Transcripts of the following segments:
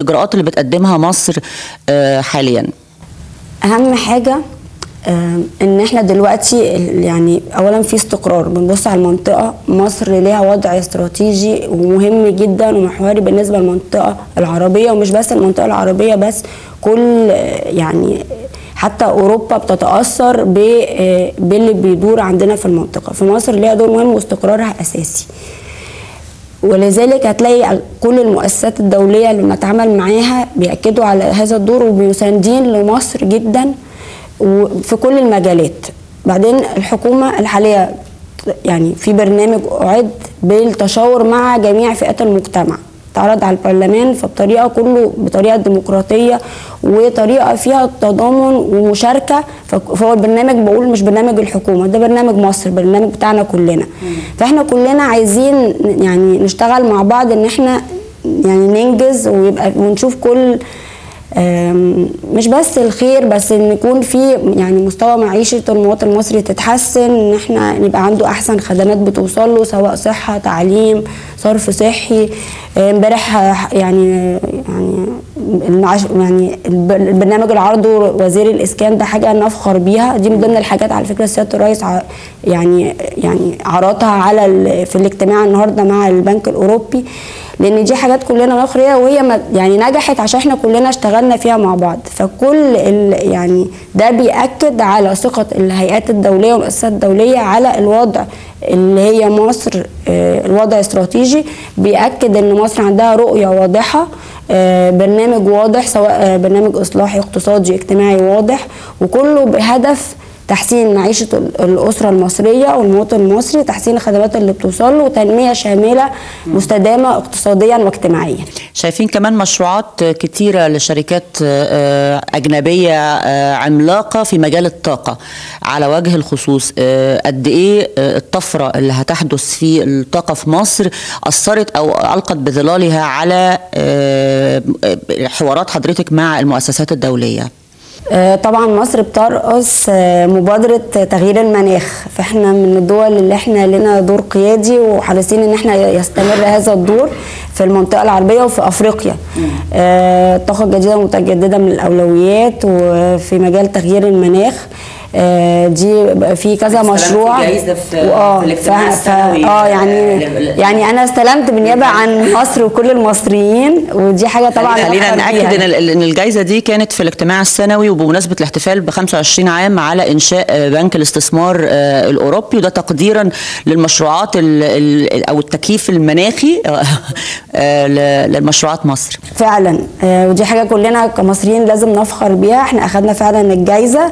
الاجراءات اللي بتقدمها مصر آه، حاليا اهم حاجه آه، ان احنا دلوقتي ال- يعني اولا في استقرار بنبص على المنطقه مصر ليها وضع استراتيجي ومهم جدا ومحوري بالنسبه للمنطقه العربيه ومش بس المنطقه العربيه بس كل آه، يعني حتى اوروبا بتتاثر ب- آه، باللي بيدور عندنا في المنطقه فمصر ليها دور مهم واستقرارها اساسي ولذلك هتلاقي كل المؤسسات الدوليه اللي بنتعامل معاها بياكدوا على هذا الدور وبيساندين لمصر جدا وفي كل المجالات بعدين الحكومه الحاليه يعني في برنامج اعد بالتشاور مع جميع فئات المجتمع اتعرض على البرلمان فبطريقه كله بطريقه ديمقراطيه وطريقه فيها تضامن ومشاركه فهو البرنامج بقول مش برنامج الحكومه ده برنامج مصر برنامج بتاعنا كلنا فاحنا كلنا عايزين يعني نشتغل مع بعض ان احنا يعني ننجز ويبقى ونشوف كل آم، مش بس الخير بس ان يكون في يعني مستوى معيشه المواطن المصري تتحسن ان احنا نبقى عنده احسن خدمات بتوصل له سواء صحه تعليم صرف صحي آه، امبارح آه، يعني يعني المعاش يعني الب- البرنامج اللي عرضه وزير الاسكان ده حاجه نفخر بيها دي من ضمن الحاجات على فكره سياده الرئيس ع- يعني يعني عرضها على ال- في الاجتماع النهارده مع البنك الاوروبي لان دي حاجات كلنا نفخر بيها وهي ما- يعني نجحت عشان احنا كلنا اشتغلنا فيها مع بعض فكل ال- يعني ده بيأكد على ثقة الهيئات الدولية والمؤسسات الدولية على الوضع اللي هي مصر آه، الوضع استراتيجي بيأكد ان مصر عندها رؤية واضحة آه، برنامج واضح سواء آه، برنامج اصلاحي اقتصادي اجتماعي واضح وكله بهدف تحسين معيشة ال- الأسرة المصرية والمواطن المصري تحسين الخدمات اللي بتوصل له وتنمية شاملة مستدامة اقتصاديا واجتماعيا شايفين كمان مشروعات كتيرة لشركات آه، أجنبية آه، عملاقة في مجال الطاقة على وجه الخصوص آه، قد إيه آه، الطفرة اللي هتحدث في الطاقة في مصر أثرت أو ألقت بظلالها على آه، حوارات حضرتك مع المؤسسات الدولية آه، طبعا مصر بترأس آه، مبادرة تغيير المناخ فاحنا من الدول اللي احنا لنا دور قيادي وحريصين ان احنا يستمر هذا الدور في المنطقة العربية وفي افريقيا آه، الطاقة الجديدة متجددة من الاولويات وفي مجال تغيير المناخ آه، دي بقى في كذا استلمت مشروع جايزة في- وآه، في الاجتماع ف- ف- السنوي. اه يعني ل- ل- يعني انا استلمت بالنيابه عن مصر وكل المصريين ودي حاجه طبعا خلينا أفخر ناكد بيها. ان ال- ان الجائزه دي كانت في الاجتماع السنوي وبمناسبه الاحتفال ب 25 عام على انشاء آه، بنك الاستثمار آه، الاوروبي وده تقديرا للمشروعات ال- ال- او التكييف المناخي آه، ل- للمشروعات مصر فعلا آه، ودي حاجه كلنا كمصريين لازم نفخر بيها احنا اخدنا فعلا الجائزه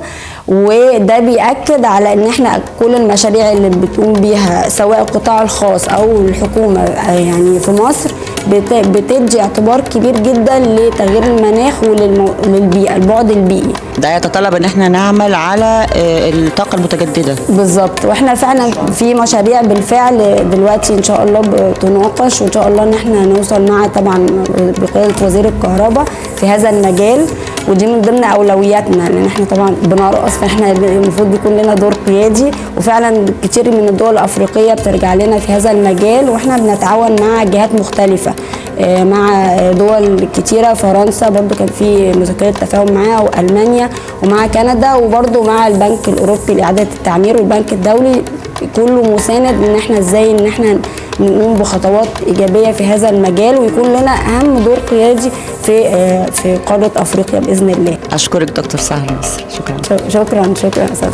وده بياكد على ان احنا كل المشاريع اللي بتقوم بيها سواء القطاع الخاص او الحكومه آه، يعني في مصر بت- بتدي اعتبار كبير جدا لتغيير المناخ وللبيئه البعد البيئي ده يتطلب ان احنا نعمل على آه، الطاقه المتجدده بالظبط واحنا فعلا في مشاريع بالفعل دلوقتي ان شاء الله بتناقش وان شاء الله ان احنا نوصل مع طبعا بقياده وزير الكهرباء في هذا المجال ودي من ضمن اولوياتنا لان احنا طبعا بنرقص فاحنا المفروض يكون لنا دور قيادي وفعلا كتير من الدول الافريقيه بترجع لنا في هذا المجال واحنا بنتعاون مع جهات مختلفه آه، مع دول كتيرة فرنسا برضو كان في مذكرة تفاهم معاها وألمانيا ومع كندا وبرضو مع البنك الأوروبي لإعادة التعمير والبنك الدولي كله مساند ان احنا ازاي ان احنا نقوم بخطوات ايجابيه في هذا المجال ويكون لنا اهم دور قيادي في آه، في قاره افريقيا باذن الله اشكرك دكتور سهل مصر شكرا شكرا شكرا استاذ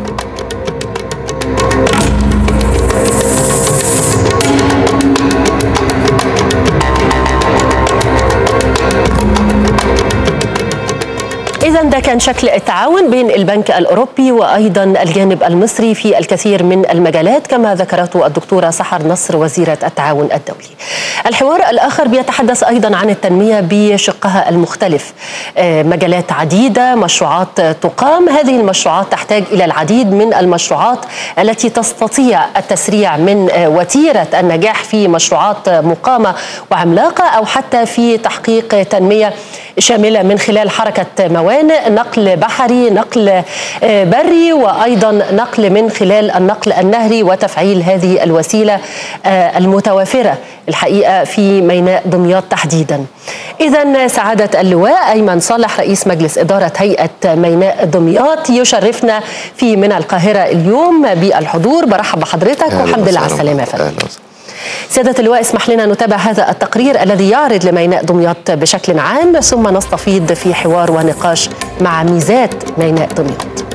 إذا ده كان شكل التعاون بين البنك الأوروبي وأيضا الجانب المصري في الكثير من المجالات كما ذكرته الدكتورة سحر نصر وزيرة التعاون الدولي. الحوار الآخر بيتحدث أيضا عن التنمية بشقها المختلف. آه، مجالات عديدة، مشروعات تقام، هذه المشروعات تحتاج إلى العديد من المشروعات التي تستطيع التسريع من آه، وتيرة النجاح في مشروعات مقامة وعملاقة أو حتى في تحقيق تنمية شاملة من خلال حركة موانئ نقل بحري نقل بري وأيضا نقل من خلال النقل النهري وتفعيل هذه الوسيلة المتوافرة الحقيقة في ميناء دمياط تحديدا إذا سعادة اللواء أيمن صالح رئيس مجلس إدارة هيئة ميناء دمياط يشرفنا في من القاهرة اليوم بالحضور برحب بحضرتك والحمد لله على السلامة يا فندم سيادة اللواء اسمح لنا نتابع هذا التقرير الذي يعرض لميناء دمياط بشكل عام ثم نستفيض في حوار ونقاش مع ميزات ميناء دمياط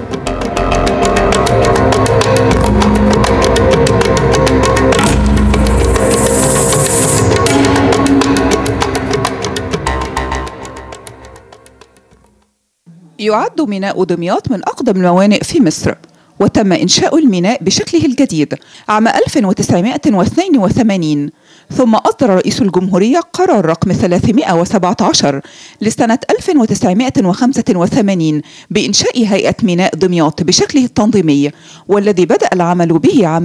يعد ميناء دمياط من أقدم الموانئ في مصر وتم إنشاء الميناء بشكله الجديد عام 1982 ثم أصدر رئيس الجمهورية قرار رقم 317 لسنة 1985 بإنشاء هيئة ميناء دمياط بشكله التنظيمي والذي بدأ العمل به عام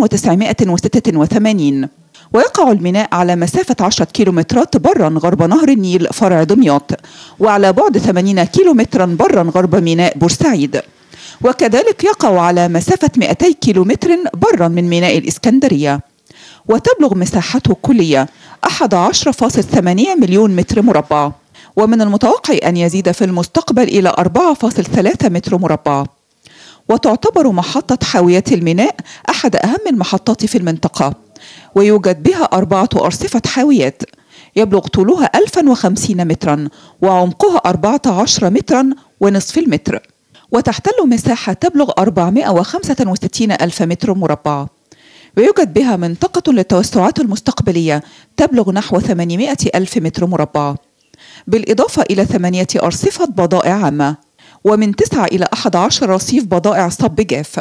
1986 ويقع الميناء على مسافة 10 كيلومترات برا غرب نهر النيل فرع دمياط وعلى بعد 80 كيلومترا برا غرب ميناء بورسعيد وكذلك يقع على مسافة 200 كيلومتر برا من ميناء الإسكندرية وتبلغ مساحته الكلية 11.8 مليون متر مربع ومن المتوقع أن يزيد في المستقبل إلى 4.3 متر مربع وتعتبر محطة حاوية الميناء أحد أهم المحطات في المنطقة ويوجد بها أربعة أرصفة حاويات يبلغ طولها 1050 مترا وعمقها 14 مترا ونصف المتر وتحتل مساحة تبلغ 465 ألف متر مربع ويوجد بها منطقة للتوسعات المستقبلية تبلغ نحو 800 ألف متر مربع بالإضافة إلى ثمانية أرصفة بضائع عامة ومن 9 إلى 11 رصيف بضائع صب جاف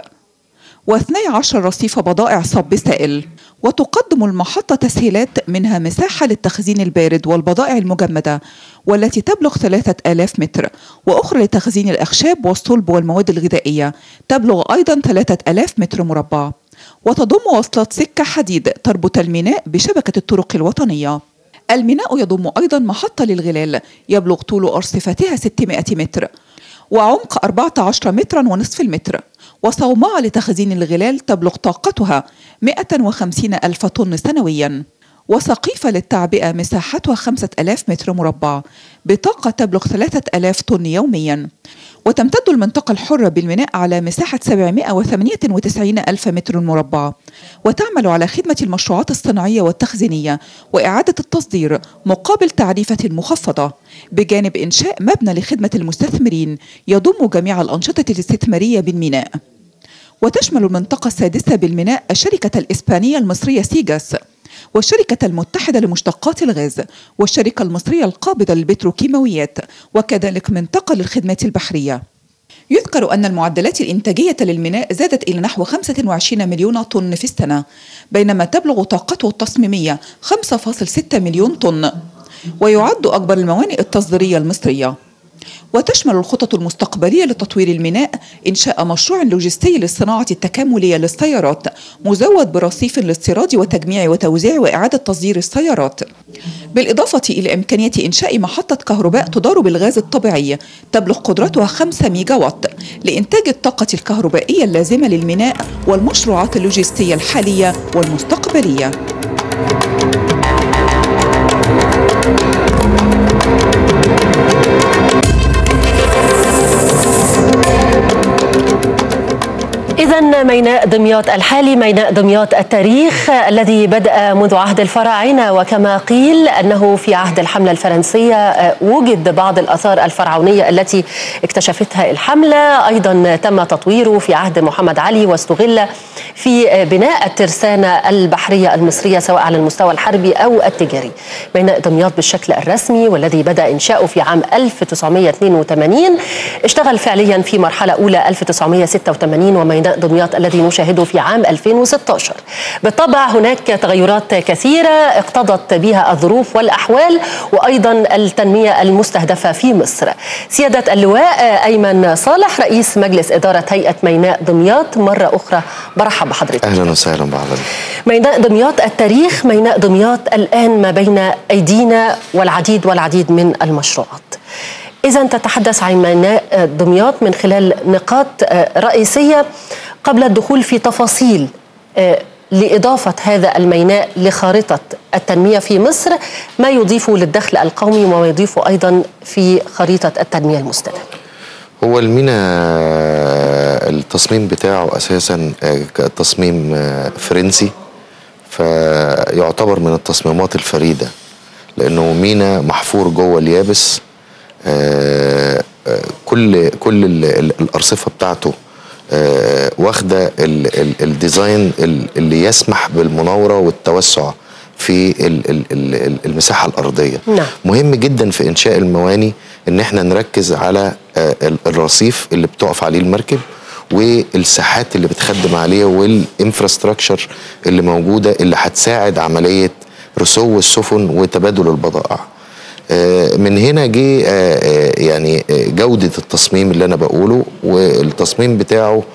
و12 رصيف بضائع صب سائل وتقدم المحطة تسهيلات منها مساحة للتخزين البارد والبضائع المجمدة والتي تبلغ 3000 متر وأخرى لتخزين الأخشاب والصلب والمواد الغذائية تبلغ أيضا 3000 متر مربع وتضم وصلات سكة حديد تربط الميناء بشبكة الطرق الوطنية الميناء يضم أيضا محطة للغلال يبلغ طول أرصفتها 600 متر وعمق 14 مترا ونصف المتر وصومعة لتخزين الغلال تبلغ طاقتها 150 ألف طن سنويا وسقيفة للتعبئة مساحتها 5000 متر مربع بطاقة تبلغ 3000 طن يوميا وتمتد المنطقة الحرة بالميناء على مساحة 798 ألف متر مربع وتعمل على خدمة المشروعات الصناعية والتخزينية وإعادة التصدير مقابل تعريفة مخفضة بجانب إنشاء مبنى لخدمة المستثمرين يضم جميع الأنشطة الاستثمارية بالميناء وتشمل المنطقة السادسة بالميناء الشركة الإسبانية المصرية سيجاس والشركة المتحدة لمشتقات الغاز والشركة المصرية القابضة للبتروكيماويات وكذلك منطقة للخدمات البحرية يذكر أن المعدلات الإنتاجية للميناء زادت إلى نحو 25 مليون طن في السنة بينما تبلغ طاقته التصميمية 5.6 مليون طن ويعد أكبر الموانئ التصديرية المصرية وتشمل الخطط المستقبلية لتطوير الميناء إنشاء مشروع لوجستي للصناعة التكاملية للسيارات مزود برصيف للاستيراد وتجميع وتوزيع وإعادة تصدير السيارات بالإضافة إلى إمكانية إنشاء محطة كهرباء تدار بالغاز الطبيعي تبلغ قدرتها 5 ميجا وات لإنتاج الطاقة الكهربائية اللازمة للميناء والمشروعات اللوجستية الحالية والمستقبلية إذا ميناء دمياط الحالي ميناء دمياط التاريخ الذي بدأ منذ عهد الفراعنة وكما قيل أنه في عهد الحملة الفرنسية وجد بعض الآثار الفرعونية التي اكتشفتها الحملة أيضا تم تطويره في عهد محمد علي واستغل في بناء الترسانة البحرية المصرية سواء على المستوى الحربي أو التجاري ميناء دمياط بالشكل الرسمي والذي بدأ إنشاؤه في عام 1982 اشتغل فعليا في مرحلة أولى 1986 وميناء دمياط الذي نشاهده في عام 2016 بالطبع هناك تغيرات كثيرة اقتضت بها الظروف والأحوال وأيضا التنمية المستهدفة في مصر سيادة اللواء أيمن صالح رئيس مجلس إدارة هيئة ميناء دمياط مرة أخرى برحب بحضرتك اهلا وسهلا بحضرتك ميناء دمياط التاريخ ميناء دمياط الآن ما بين أيدينا والعديد والعديد من المشروعات إذا تتحدث عن ميناء دمياط من خلال نقاط رئيسية قبل الدخول في تفاصيل لإضافة هذا الميناء لخارطة التنمية في مصر ما يضيفه للدخل القومي وما يضيفه أيضا في خريطة التنمية المستدامة هو المينا التصميم بتاعه اساسا تصميم فرنسي فيعتبر من التصميمات الفريده لانه مينا محفور جوه اليابس كل كل الارصفه بتاعته واخده الديزاين اللي يسمح بالمناوره والتوسع في المساحه الارضيه نعم. مهم جدا في انشاء المواني ان احنا نركز على الرصيف اللي بتقف عليه المركب والساحات اللي بتخدم عليه والانفراستراكشر اللي موجوده اللي هتساعد عمليه رسو السفن وتبادل البضائع من هنا جه يعني جوده التصميم اللي انا بقوله والتصميم بتاعه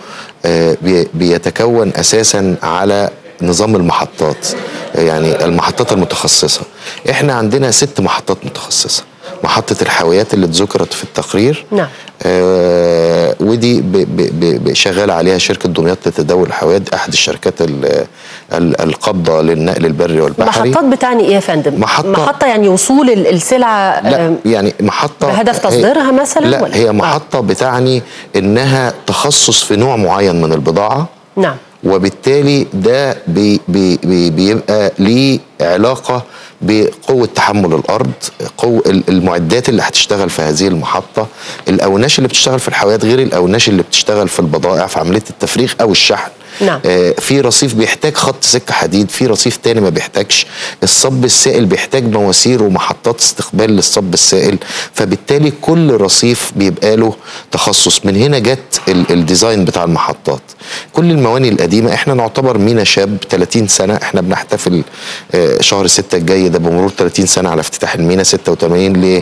بيتكون اساسا على نظام المحطات يعني المحطات المتخصصه احنا عندنا ست محطات متخصصه محطة الحاويات اللي اتذكرت في التقرير نعم آه ودي شغال عليها شركة دمياط لتداول الحاويات أحد الشركات ال ال القابضة للنقل البري والبحري محطات بتعني إيه يا فندم؟ محطة محطة يعني وصول السلعة لا يعني محطة بهدف تصديرها مثلا لا ولا؟ هي محطة آه. بتعني إنها تخصص في نوع معين من البضاعة نعم وبالتالي ده بي بي بي بيبقى ليه علاقه بقوه تحمل الارض قوة المعدات اللي هتشتغل في هذه المحطه الاوناش اللي بتشتغل في الحاويات غير الاوناش اللي بتشتغل في البضائع في عمليه التفريغ او الشحن نعم. آه في رصيف بيحتاج خط سكه حديد في رصيف تاني ما بيحتاجش الصب السائل بيحتاج مواسير ومحطات استقبال للصب السائل فبالتالي كل رصيف بيبقى له تخصص من هنا جت الديزاين بتاع المحطات كل المواني القديمه احنا نعتبر مينا شاب 30 سنه احنا بنحتفل آه شهر 6 الجاي ده بمرور 30 سنه على افتتاح المينا 86 ل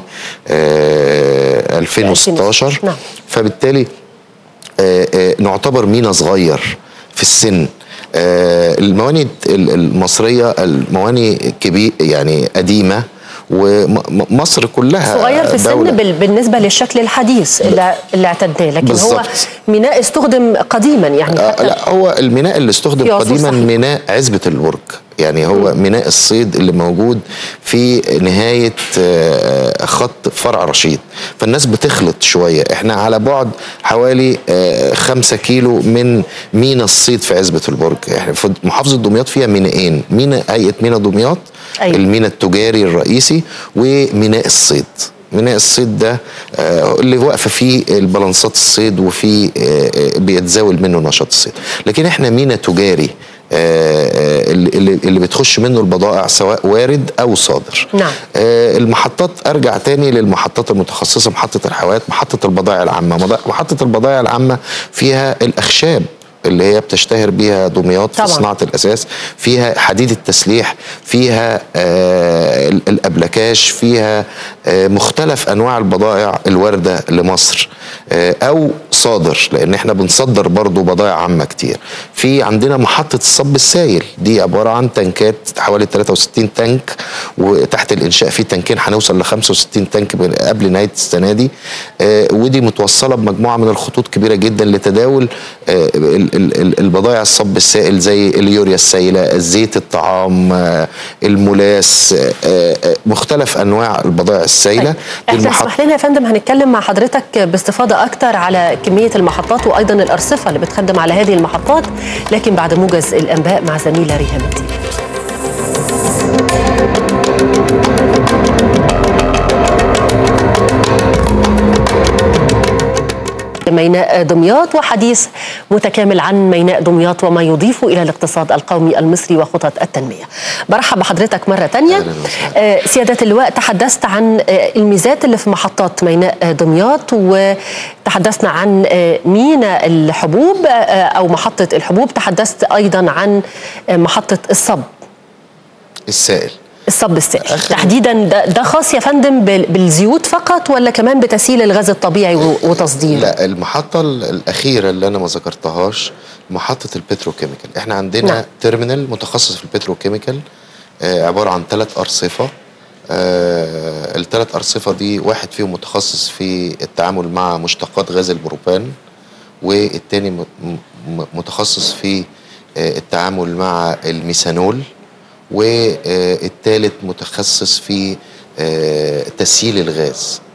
آه 2016 نعم. فبالتالي نعتبر مينا صغير في السن آه المواني المصريه المواني كبير يعني قديمه ومصر كلها صغير في السن دولة. بالنسبه للشكل الحديث اللي, اللي اعتدناه لكن بالزبط. هو ميناء استخدم قديما يعني آه لا هو الميناء اللي استخدم قديما صحيح. ميناء عزبه البرج يعني هو م. ميناء الصيد اللي موجود في نهايه خط فرع رشيد فالناس بتخلط شويه احنا على بعد حوالي خمسة كيلو من مينا الصيد في عزبه البرج احنا في محافظه دمياط فيها ميناءين ميناء هيئه مينا دمياط أيوة. الميناء التجاري الرئيسي وميناء الصيد ميناء الصيد ده اللي واقفه فيه البلانسات الصيد وفي بيتزاول منه نشاط الصيد لكن احنا ميناء تجاري اللي اللي بتخش منه البضائع سواء وارد او صادر نعم. المحطات ارجع تاني للمحطات المتخصصه محطه الحاويات محطه البضائع العامه محطه البضائع العامه فيها الاخشاب اللي هي بتشتهر بيها دمياط في طبعاً. صناعه الاساس فيها حديد التسليح فيها آه الابلكاش فيها آه مختلف انواع البضائع الوارده لمصر آه او صادر لان احنا بنصدر برضو بضائع عامه كتير في عندنا محطه الصب السائل دي عباره عن تنكات حوالي 63 تانك وتحت الانشاء في تنكين هنوصل ل 65 تانك قبل نهايه السنه دي آه ودي متوصله بمجموعه من الخطوط كبيره جدا لتداول آه البضائع الصب السائل زي اليوريا السائله الزيت الطعام الملاس مختلف انواع البضائع السائله احنا اسمح لنا يا فندم هنتكلم مع حضرتك باستفاضه اكتر على كميه المحطات وايضا الارصفه اللي بتخدم على هذه المحطات لكن بعد موجز الانباء مع زميله ريهام الدين ميناء دمياط وحديث متكامل عن ميناء دمياط وما يضيف إلى الاقتصاد القومي المصري وخطط التنمية برحب بحضرتك مرة تانية آه سيادة اللواء تحدثت عن آه الميزات اللي في محطات ميناء دمياط وتحدثنا عن آه ميناء الحبوب أو محطة الحبوب تحدثت أيضا عن محطة الصب السائل الصب السائل تحديدا ده, ده خاص يا فندم بالزيوت فقط ولا كمان بتسييل الغاز الطبيعي وتصديره لا المحطه الاخيره اللي انا ما ذكرتهاش محطه البتروكيميكال احنا عندنا نعم. تيرمينال متخصص في البتروكيميكال آه عباره عن ثلاث ارصفه آه الثلاث أرصفة دي واحد فيهم متخصص في التعامل مع مشتقات غاز البروبان والتاني م- م- متخصص في آه التعامل مع الميثانول والثالث متخصص في آه تسييل الغاز